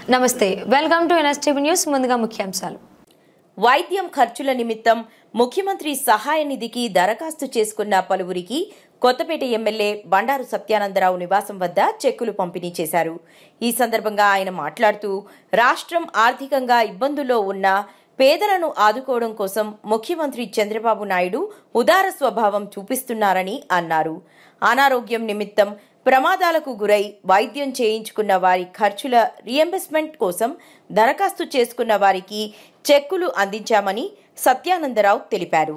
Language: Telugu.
నమస్తే వెల్కమ్ టు ఎన్ఎస్టీవీ న్యూస్ ముందుగా ముఖ్యాంశాలు వైద్యం ఖర్చుల నిమిత్తం ముఖ్యమంత్రి సహాయ నిధికి దరఖాస్తు చేసుకున్న పలువురికి కొత్తపేట ఎమ్మెల్యే బండారు సత్యానందరావు నివాసం వద్ద చెక్కులు పంపిణీ చేశారు ఈ సందర్భంగా ఆయన మాట్లాడుతూ రాష్ట్రం ఆర్థికంగా ఇబ్బందుల్లో ఉన్న పేదలను ఆదుకోవడం కోసం ముఖ్యమంత్రి చంద్రబాబు నాయుడు ఉదార స్వభావం చూపిస్తున్నారని అన్నారు అనారోగ్యం నిమిత్తం ప్రమాదాలకు గురై వైద్యం చేయించుకున్న వారి ఖర్చుల రియంబర్స్మెంట్ కోసం దరఖాస్తు చేసుకున్న వారికి చెక్కులు అందించామని సత్యానందరావు తెలిపారు